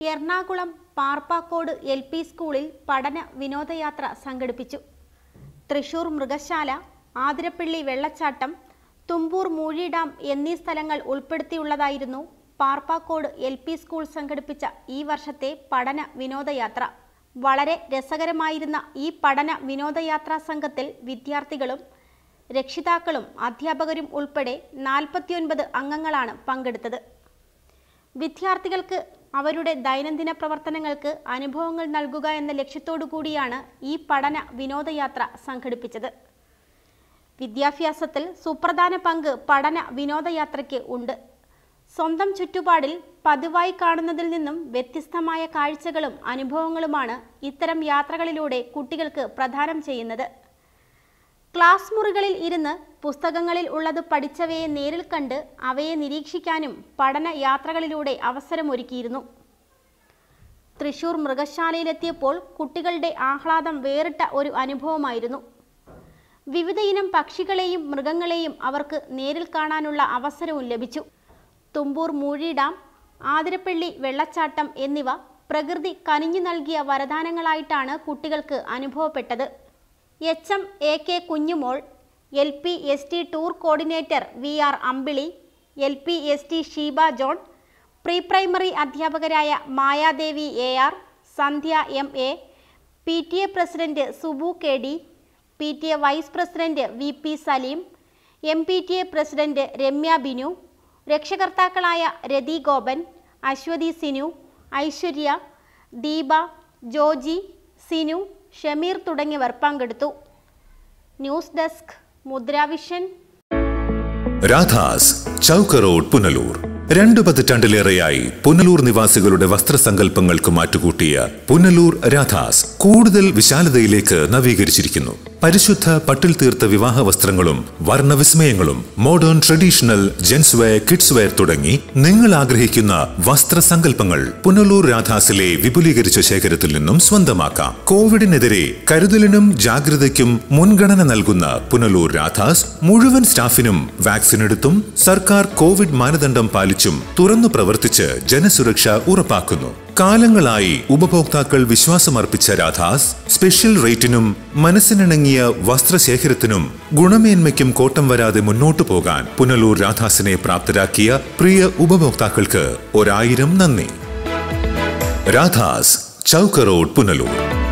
Ernakulam പാർപ്പാക്കോട് L P സ്കൂളിൽ പഠന വിനോദയാത്ര സംഘടിപ്പിച്ചു തൃശൂർ മൃഗശാല ആതിരപ്പള്ളി വെള്ളച്ചാട്ടം തുമ്പൂർ മൂഴി ഡാം എന്നീ സ്ഥലങ്ങൾ ഉൾപ്പെടുത്തിയുള്ളതായിരുന്നു പാർപ്പാക്കോട് എൽ പി സ്കൂൾ സംഘടിപ്പിച്ച ഈ വർഷത്തെ പഠന വിനോദയാത്ര വളരെ രസകരമായിരുന്ന ഈ പഠന വിനോദയാത്രാ സംഘത്തിൽ വിദ്യാർത്ഥികളും രക്ഷിതാക്കളും അധ്യാപകരും ഉൾപ്പെടെ നാൽപ്പത്തിയൊൻപത് അംഗങ്ങളാണ് പങ്കെടുത്തത് വിദ്യാർത്ഥികൾക്ക് അവരുടെ ദൈനംദിന പ്രവർത്തനങ്ങൾക്ക് അനുഭവങ്ങൾ നൽകുക എന്ന ലക്ഷ്യത്തോടു കൂടിയാണ് ഈ പഠന വിനോദയാത്ര സംഘടിപ്പിച്ചത് വിദ്യാഭ്യാസത്തിൽ സുപ്രധാന പങ്ക് പഠന വിനോദയാത്രയ്ക്ക് ഉണ്ട് സ്വന്തം ചുറ്റുപാടിൽ പതിവായി കാണുന്നതിൽ നിന്നും വ്യത്യസ്തമായ കാഴ്ചകളും അനുഭവങ്ങളുമാണ് ഇത്തരം യാത്രകളിലൂടെ കുട്ടികൾക്ക് പ്രദാനം ചെയ്യുന്നത് ക്ലാസ് മുറികളിൽ ഇരുന്ന് പുസ്തകങ്ങളിൽ ഉള്ളത് പഠിച്ചവയെ നേരിൽ കണ്ട് അവയെ നിരീക്ഷിക്കാനും പഠന യാത്രകളിലൂടെ അവസരമൊരുക്കിയിരുന്നു തൃശൂർ മൃഗശാലയിലെത്തിയപ്പോൾ കുട്ടികളുടെ ആഹ്ലാദം വേറിട്ട ഒരു അനുഭവമായിരുന്നു വിവിധ ഇനം പക്ഷികളെയും മൃഗങ്ങളെയും അവർക്ക് നേരിൽ കാണാനുള്ള അവസരവും ലഭിച്ചു തുമ്പൂർ മൂഴി ഡാം ആതിരപ്പള്ളി വെള്ളച്ചാട്ടം എന്നിവ പ്രകൃതി കനിഞ്ഞു നൽകിയ വരദാനങ്ങളായിട്ടാണ് കുട്ടികൾക്ക് അനുഭവപ്പെട്ടത് H M A K Kunjumol L P S T tour coordinator V R Ambili L P S T Sheeba John pre primary അധ്യാപകരായ Mayadevi A R Sandhya M A P T A president Subu K D P T A vice president V P Saleem M P T A president Ramya Binu രക്ഷകർത്താക്കളായ രതി ഗോപൻ അശ്വതി സിനു ഐശ്വര്യ ദീപ ജോജി സിനു ഷമീർ തുടങ്ങിയവർ പങ്കെടുത്തു news desk Mudra Vision Radhas Chowk road Punalur രണ്ടു പതിറ്റാണ്ടിലേറെയായി പുനലൂർ നിവാസികളുടെ വസ്ത്രസങ്കല്പങ്ങൾക്ക് മാറ്റുകൂട്ടിയ പുനലൂർ രാധാസ് കൂടുതൽ വിശാലതയിലേക്ക് നവീകരിച്ചിരിക്കുന്നു പരിശുദ്ധ പട്ടിൽ തീർത്ത വിവാഹ വസ്ത്രങ്ങളും വർണ്ണവിസ്മയങ്ങളും modern traditional gents wear kids wear തുടങ്ങി നിങ്ങൾ ആഗ്രഹിക്കുന്ന വസ്ത്രസങ്കല്പങ്ങൾ പുനലൂർ രാധാസിലെ വിപുലീകരിച്ച ശേഖരത്തിൽ നിന്നും സ്വന്തമാക്കാം കോവിഡിനെതിരെ കരുതലിനും ജാഗ്രതയ്ക്കും മുൻഗണന നൽകുന്ന പുനലൂർ രാധാസ് മുഴുവൻ സ്റ്റാഫിനും വാക്സിൻ എടുത്തും സർക്കാർ കോവിഡ് മാനദണ്ഡം പാലിച്ചും തുറന്നു പ്രവർത്തിച്ച് ജനസുരക്ഷ ഉറപ്പാക്കുന്നു കാലങ്ങളായി ഉപഭോക്താക്കൾ വിശ്വാസമർപ്പിച്ച രാധാസ് സ്പെഷ്യൽ റേറ്റിനും മനസ്സിനിണങ്ങിയ വസ്ത്രശേഖരത്തിനും ഗുണമേന്മയ്ക്കും കോട്ടം വരാതെ മുന്നോട്ടു പോകാൻ പുനലൂർ രാധാസിനെ പ്രാപ്തരാക്കിയ പ്രിയ ഉപഭോക്താക്കൾക്ക് ഒരായിരം നന്ദി രാധാസ് ചൗക്ക് റോഡ് പുനലൂർ